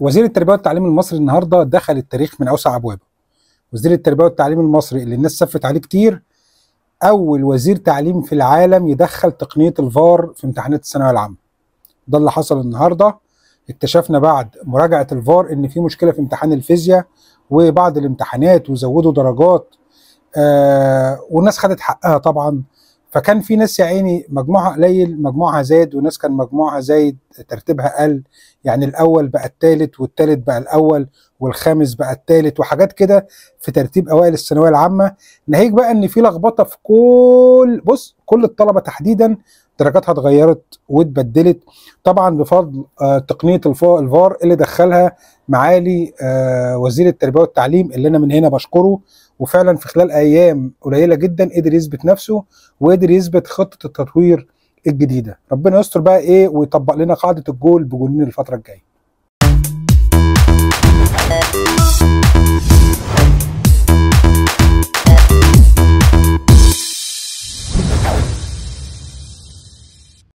وزير التربيه والتعليم المصري النهارده دخل التاريخ من اوسع ابوابه وزير التربيه والتعليم المصري اللي الناس سفت عليه كتير اول وزير تعليم في العالم يدخل تقنيه الفار في امتحانات الثانويه العامه ده اللي حصل النهارده اكتشفنا بعد مراجعه الفار ان في مشكله في امتحان الفيزياء وبعض الامتحانات وزودوا درجات آه والناس خدت حقها طبعا فكان في ناس يا عيني مجموعها قليل مجموعها زاد وناس كان مجموعها زايد ترتيبها قل يعني الاول بقى الثالث والثالث بقى الاول والخامس بقى الثالث وحاجات كده في ترتيب اوائل الثانويه العامه ناهيك بقى ان في لخبطه في كل بص كل الطلبه تحديدا درجاتها اتغيرت واتبدلت طبعا بفضل آه تقنيه الفار اللي دخلها معالي آه وزير التربيه والتعليم اللي انا من هنا بشكره وفعلا في خلال ايام قليله جدا قدر يثبت نفسه وقدر يثبت خطه التطوير الجديده ربنا يستر بقى ايه ويطبق لنا قاعده الجول بجولين الفتره الجايه